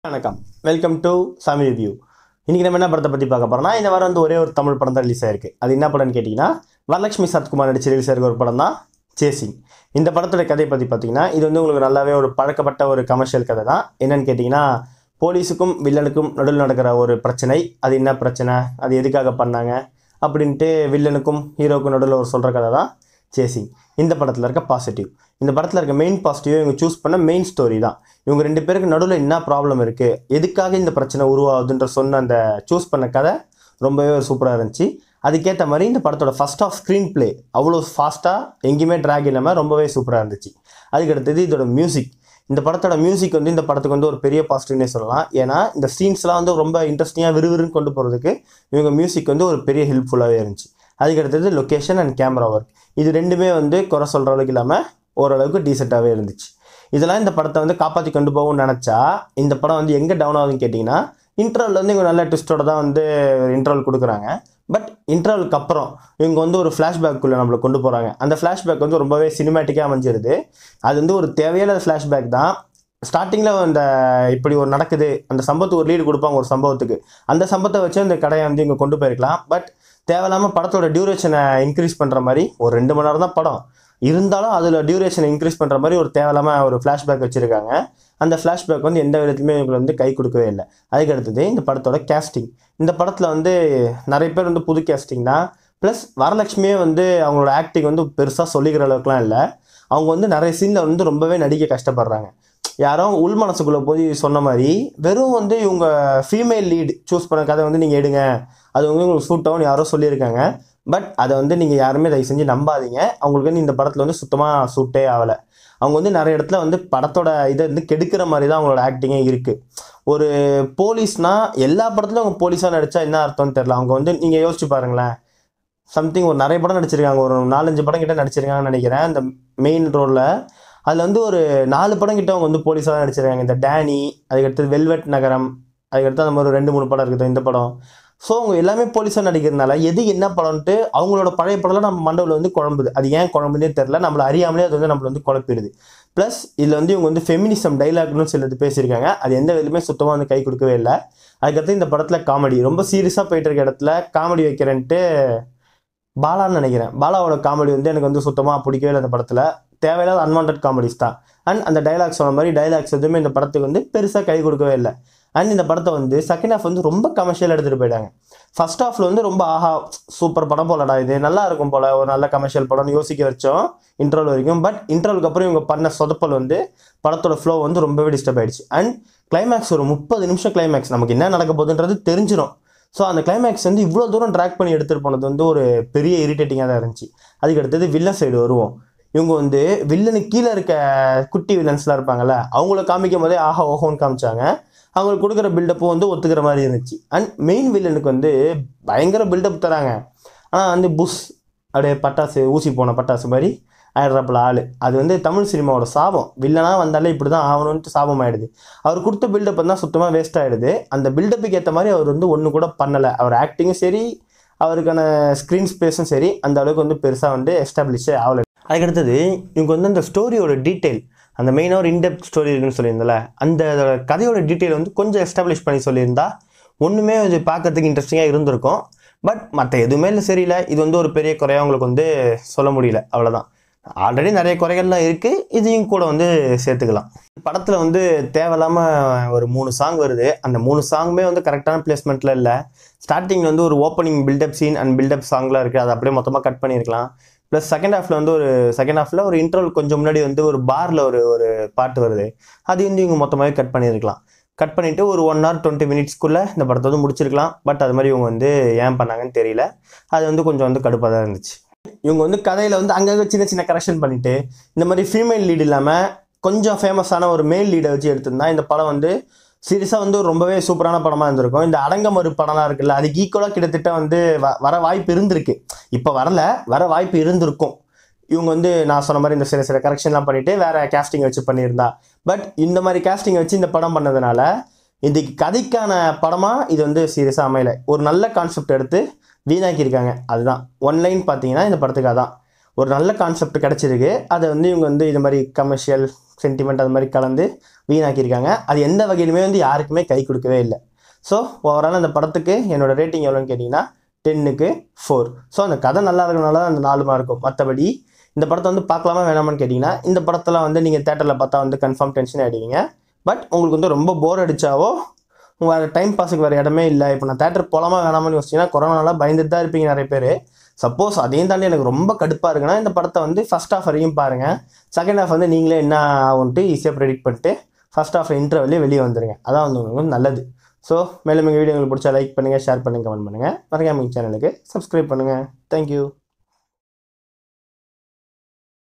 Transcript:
வணக்கம் welcome to சாமி review இன்றைக்கி நம்ம என்ன படத்தை பற்றி பார்க்க போகிறோம்னா இந்த வாரம் வந்து ஒரே ஒரு தமிழ் படம் தான் ரிலீஸ் ஆயிருக்கு அது என்ன படம்னு கேட்டிங்கன்னா வரலட்சுமி சரத்குமார் நடிச்சு ரிலீஸ் ஆயிருக்க ஒரு படம் தான் சேசிங் இந்த படத்தோட கதையை பற்றி பார்த்தீங்கன்னா இது வந்து உங்களுக்கு நல்லாவே ஒரு பழக்கப்பட்ட ஒரு கமர்ஷியல் கதை தான் என்னன்னு கேட்டிங்கன்னா போலீஸுக்கும் வில்லனுக்கும் நடுவில் நடக்கிற ஒரு பிரச்சனை அது என்ன பிரச்சனை அது எதுக்காக பண்ணாங்க அப்படின்ட்டு வில்லனுக்கும் ஹீரோவுக்கும் நடுவில் ஒரு சொல்கிற கதை தான் சேசிங் இந்த படத்தில் இருக்க பாசிட்டிவ் இந்த படத்தில் இருக்க மெயின் பாசிட்டிவ் இவங்க சூஸ் பண்ண மெயின் ஸ்டோரி தான் இவங்க ரெண்டு பேருக்கு நடுவில் என்ன ப்ராப்ளம் இருக்குது எதுக்காக இந்த பிரச்சனை உருவாகுதுன்ற சொன்ன அந்த சூஸ் பண்ண கதை ரொம்பவே ஒரு சூப்பராக இருந்துச்சு அதுக்கேற்ற மாதிரி இந்த படத்தோட ஃபர்ஸ்ட் ஆஃப் ஸ்க்ரீன் ப்ளே அவ்வளோ ஃபாஸ்ட்டாக எங்கேயுமே ட்ராக் இல்லாமல் ரொம்பவே சூப்பராக இருந்துச்சு அதுக்கு அடுத்தது இதோட மியூசிக் இந்த படத்தோட மியூசிக் வந்து இந்த படத்துக்கு வந்து ஒரு பெரிய பாசிட்டிவ்னே சொல்லலாம் ஏன்னா இந்த சீன்ஸ்லாம் வந்து ரொம்ப இன்ட்ரெஸ்டிங்காக விறுவிறுன்னு கொண்டு போகிறதுக்கு இவங்க மியூசிக் வந்து ஒரு பெரிய ஹெல்ப்ஃபுல்லாகவே இருந்துச்சு அதுக்கு அடுத்தது லொக்கேஷன் அண்ட் கேமரா ஒர்க் இது ரெண்டுமே வந்து குறை சொல்கிற அளவுக்கு இல்லாமல் ஓரளவுக்கு டீசெண்டாகவே இருந்துச்சு இதெல்லாம் இந்த படத்தை வந்து காப்பாற்றி கொண்டு போகும்னு நினச்சா இந்த படம் வந்து எங்கே டவுன் ஆகுதுன்னு கேட்டிங்கன்னா இன்டர்வல் வந்து இவங்க நல்ல ட்விஸ்டோட தான் வந்து இன்டர்வல் கொடுக்குறாங்க பட் இன்டர்வலுக்கு அப்புறம் இவங்க வந்து ஒரு ஃப்ளாஷ்பேக்குள்ளே நம்மளை கொண்டு போகிறாங்க அந்த ஃப்ளாஷ்பேக் வந்து ரொம்பவே சினிமேட்டிக்காக அமைஞ்சிருது அது வந்து ஒரு தேவையில்லாத ஃப்ளாஷ்பேக் தான் ஸ்டார்டிங்கில் அந்த இப்படி ஒரு நடக்குது அந்த சம்பவத்துக்கு ஒரு லீடு கொடுப்பாங்க ஒரு சம்பவத்துக்கு அந்த சம்பவத்தை வச்சு அந்த கடையை வந்து இங்கே கொண்டு போயிருக்கலாம் பட் தேவையில்லாமல் படத்தோட டியூரேஷனை இன்க்ரீஸ் பண்ணுற மாதிரி ஒரு ரெண்டு மணி நேரம் தான் படம் இருந்தாலும் அதில் டியூரேஷனை இன்க்ரீஸ் பண்ணுற மாதிரி ஒரு தேவையில்லாமல் ஒரு ஃப்ளாஷ்பேக் வச்சுருக்காங்க அந்த ஃப்ளாஷ்பேக் வந்து எந்த விதத்துலையுமே இவங்களுக்கு வந்து கை கொடுக்கவே இல்லை அதுக்கு அடுத்தது இந்த படத்தோட கேஸ்டிங் இந்த படத்தில் வந்து நிறைய பேர் வந்து புது கேஸ்டிங் தான் ப்ளஸ் வரலட்சுமியே வந்து அவங்களோட ஆக்டிங் வந்து பெருசாக சொல்லிக்கிற அளவுக்குலாம் இல்லை அவங்க வந்து நிறைய சீனில் வந்து ரொம்பவே நடிக்க கஷ்டப்படுறாங்க யாரோ உள் மனசுக்குள்ளே போய் சொன்ன மாதிரி வெறும் வந்து இவங்க ஃபீமேல் லீடு சூஸ் பண்ண கதை வந்து நீங்கள் எடுங்க அது வந்து உங்களுக்கு சூட் ஆகும்னு யாரோ சொல்லியிருக்காங்க பட் அதை வந்து நீங்கள் யாருமே தயவு செஞ்சு நம்பாதீங்க அவங்களுக்கு வந்து இந்த படத்தில் வந்து சுத்தமாக சூட்டே ஆகலை அவங்க வந்து நிறைய இடத்துல வந்து படத்தோட இதை வந்து கெடுக்கிற மாதிரி தான் அவங்களோட ஆக்டிங்கே இருக்குது ஒரு போலீஸ்னா எல்லா படத்துலையும் அவங்க போலீஸாக நடித்தா என்ன அர்த்தம்னு தெரில அவங்க வந்து நீங்கள் யோசிச்சு பாருங்களேன் சம்திங் ஒரு நிறைய படம் நடிச்சிருக்காங்க ஒரு நாலஞ்சு படம் கிட்ட நடிச்சிருக்காங்கன்னு நினைக்கிறேன் இந்த மெயின் ரோலில் அதில் வந்து ஒரு நாலு படம் கிட்ட அவங்க வந்து போலீஸாக தான் நடிச்சிருக்காங்க இந்த டேனி அதுக்கடுத்து வெல்வெட் நகரம் அதுக்கடுத்து அந்த மாதிரி ஒரு ரெண்டு மூணு படம் இருக்குது இந்த படம் ஸோ அவங்க எல்லாமே போலீஸாக நடிக்கிறதுனால எது என்ன படம்ன்ட்டு அவங்களோட பழைய படம்லாம் நம்ம மண்டவில் வந்து குழம்புது அது ஏன் குழம்புனே தெரில நம்மளை அறியாமலே அது வந்து நம்மளை வந்து குழப்பிடுது ப்ளஸ் இதில் வந்து இவங்க வந்து ஃபெமினிசம் டைலாக்னு சிலது பேசியிருக்காங்க அது எந்த விதமே சுத்தமாக வந்து கை கொடுக்கவே இல்லை அதுக்கடுத்து இந்த படத்தில் காமெடி ரொம்ப சீரியஸாக போயிட்டு இருக்க இடத்துல காமெடி வைக்கிறேன்ட்டு பாலான்னு நினைக்கிறேன் பாலாவோட காமெடி வந்து எனக்கு வந்து சுத்தமாக பிடிக்கவே இல்லை அந்த படத்தில் தேவையில்லாத அன்வான்ட் காமெடிஸ் தான் அண்ட் அந்த டைலாக்ஸ் சொன்ன மாதிரி டைலாக்ஸ் எதுவுமே இந்த படத்துக்கு வந்து பெருசாக கை கொடுக்கவே இல்லை அண்ட் இந்த படத்தை வந்து செகண்ட் ஹாஃப் வந்து ரொம்ப கமர்ஷியல் எடுத்துகிட்டு போயிட்டாங்க ஃபர்ஸ்ட் ஹாஃபில் வந்து ரொம்ப ஆஹா சூப்பர் படம் போலடா இது நல்லா இருக்கும் போல ஒரு நல்ல கமர்ஷியல் படம்னு யோசிக்க வச்சோம் இன்டர்வல் வரைக்கும் பட் இன்டர்வலுக்கு அப்புறம் இவங்க பண்ண சொதப்பல் வந்து படத்தோட ஃப்ளோ வந்து ரொம்பவே டிஸ்டர்ப் ஆயிடுச்சு அண்ட் கிளைமேக்ஸ் ஒரு முப்பது நிமிஷம் கிளைமேக்ஸ் நமக்கு என்ன நடக்க போகுதுன்றது தெரிஞ்சிடும் ஸோ அந்த கிளைமேக்ஸ் வந்து இவ்வளோ தூரம் ட்ராக் பண்ணி எடுத்துகிட்டு போனது வந்து ஒரு பெரிய இரிட்டேட்டிங்காக தான் இருந்துச்சு அதுக்கு அடுத்தது வில்லன் சைடு வருவோம் இவங்க வந்து வில்லனுக்கு கீழே இருக்க குட்டி வில்லன்ஸ்லாம் இருப்பாங்கல்ல அவங்கள காமிக்கும் போதே ஆஹா ஓஹோன்னு காமிச்சாங்க அவங்களுக்கு கொடுக்குற பில்டப்பும் வந்து ஒத்துக்கிற மாதிரி இருந்துச்சு அண்ட் மெயின் வில்லனுக்கு வந்து பயங்கர பில்டப் தராங்க ஆனால் வந்து புஷ் அப்படியே பட்டாசு ஊசி போன பட்டாசு மாதிரி ஆயிடுறாப்புல ஆள் அது வந்து தமிழ் சினிமாவோட சாபம் வில்லனாக வந்தாலே இப்படி தான் ஆகணும்ட்டு சாபம் ஆயிடுது அவர் கொடுத்த பில்டப் தான் சுத்தமாக வேஸ்ட் ஆகிடுது அந்த பில்டப்புக்கு ஏற்ற மாதிரி அவர் வந்து ஒன்று கூட பண்ணலை அவர் ஆக்டிங்கும் சரி அவருக்கான ஸ்க்ரீன் ஸ்பேஸும் சரி அந்த அளவுக்கு வந்து பெருசாக வந்து எஸ்டாப்ளிஷே ஆகலை அதுக்கடுத்தது இவங்க வந்து அந்த ஸ்டோரியோட டீட்டெயில் அந்த மெயினாக ஒரு இன்டெப்த் ஸ்டோரி இருக்குன்னு சொல்லியிருந்தல அந்த கதையோட டீட்டெயில் வந்து கொஞ்சம் எஸ்டாப்ளிஷ் பண்ணி சொல்லியிருந்தா ஒன்றுமே அது பார்க்கறதுக்கு இன்ட்ரெஸ்டிங்காக இருந்திருக்கும் பட் மற்ற எதுவுமே இல்லை சரியில்லை இது வந்து ஒரு பெரிய குறையாக உங்களுக்கு வந்து சொல்ல முடியல அவ்வளோதான் ஆல்ரெடி நிறைய குறைகள்லாம் இருக்குது இதையும் கூட வந்து சேர்த்துக்கலாம் படத்தில் வந்து தேவையில்லாமல் ஒரு மூணு சாங் வருது அந்த மூணு சாங்குமே வந்து கரெக்டான பிளேஸ்மெண்ட்டில் இல்லை ஸ்டார்டிங்கில் வந்து ஒரு opening buildup scene and buildup சாங்லாம் இருக்குது அதை அப்படியே மொத்தமாக கட் பண்ணியிருக்கலாம் ப்ளஸ் செகண்ட் ஹாஃபில் வந்து ஒரு செகண்ட் ஹாஃபில் ஒரு இன்டர்வல் கொஞ்சம் முன்னாடி வந்து ஒரு பாரில் ஒரு ஒரு பாட்டு வருது அது வந்து இவங்க மொத்தமாகவே கட் பண்ணியிருக்கலாம் கட் பண்ணிவிட்டு ஒரு ஒன் ஹவர் டுவெண்ட்டி மினிட்ஸ்க்குள்ளே இந்த படத்தை வந்து முடிச்சிருக்கலாம் பட் அது மாதிரி இவங்க வந்து ஏன் பண்ணாங்கன்னு தெரியல அது வந்து கொஞ்சம் வந்து கடுப்பாக தான் இருந்துச்சு இவங்க வந்து கதையில் வந்து அங்கங்கே சின்ன சின்ன கரெக்ஷன் பண்ணிவிட்டு இந்த மாதிரி ஃபீமேல் லீடு இல்லாமல் கொஞ்சம் ஃபேமஸான ஒரு மேல் லீடை வச்சு எடுத்திருந்தா இந்த படம் வந்து சீரியஸாக வந்து ரொம்பவே சூப்பரான படமாக இருந்திருக்கும் இந்த அடங்கமறு படம்லாம் இருக்குல்ல அதுக்கு ஈக்குவலாக கிட்டத்தட்ட வந்து வ- வர வாய்ப்பு இருந்திருக்கு இப்போ வரல வர வாய்ப்பு இருந்திருக்கும் இவங்க வந்து நான் சொன்ன மாதிரி இந்த சில சில கரெக்ஷன்லாம் பண்ணிட்டு வேற கேஸ்டிங் வச்சு பண்ணியிருந்தா பட் இந்த மாதிரி கேஸ்டிங் வச்சு இந்த படம் பண்ணதுனால இதுக்கு கதைக்கான படமாக இது வந்து சீரியஸாக அமையல ஒரு நல்ல கான்செப்ட் எடுத்து வீணாக்கியிருக்காங்க அதுதான் ஒன்லைன் பார்த்தீங்கன்னா இந்த படத்துக்கு அதான் ஒரு நல்ல கான்செப்ட் கிடச்சிருக்கு அதை வந்து இவங்க வந்து இது மாதிரி கமர்ஷியல் சென்டிமெண்ட் அது மாதிரி கலந்து வீணாக்கியிருக்காங்க அது எந்த வகையிலுமே வந்து யாருக்குமே கை கொடுக்கவே இல்லை ஸோ ஓவரால் அந்த படத்துக்கு என்னோட ரேட்டிங் எவ்வளோன்னு கேட்டிங்கன்னா டென்னுக்கு ஃபோர் ஸோ அந்த கதை நல்லா இருக்கனால தான் அந்த நாலு மார்க்கும் மற்றபடி இந்த படத்தை வந்து பார்க்கலாமா வேணாமான்னு கேட்டிங்கன்னா இந்த படத்தில் வந்து நீங்கள் தேட்டரில் பார்த்தா வந்து கன்ஃபார்ம் டென்ஷன் ஆகிடுவீங்க பட் உங்களுக்கு வந்து ரொம்ப போர் அடித்தாவோ வேறு டைம் பாஸுக்கு வேறு இடமே இல்லை இப்போ நான் தேட்டர் போகலாமா வேணாமான்னு யோசிச்சிங்கன்னா கொரோனால பயந்துட்டு தான் இருப்பீங்க நிறைய பேர் சப்போஸ் அதையும் தாண்டி எனக்கு ரொம்ப கடுப்பாக இருக்குன்னா இந்த படத்தை வந்து ஃபஸ்ட் ஹாஃப் வரையும் பாருங்கள் செகண்ட் ஹாஃப் வந்து நீங்களே என்ன ஆகும்ட்டு ஈஸியாக ப்ரெடிக்ட் பண்ணிட்டு ஃபஸ்ட் ஹாஃப் இன்டர்வெல்லே வெளியே வந்துருங்க அதான் வந்து உங்களுக்கு நல்லது ஸோ மேலும் எங்கள் வீடியோ உங்களுக்கு பிடிச்சா லைக் பண்ணுங்கள் ஷேர் பண்ணுங்கள் கமெண்ட் பண்ணுங்கள் மறக்காம சேனலுக்கு சப்ஸ்கிரைப் பண்ணுங்கள் தேங்க்யூ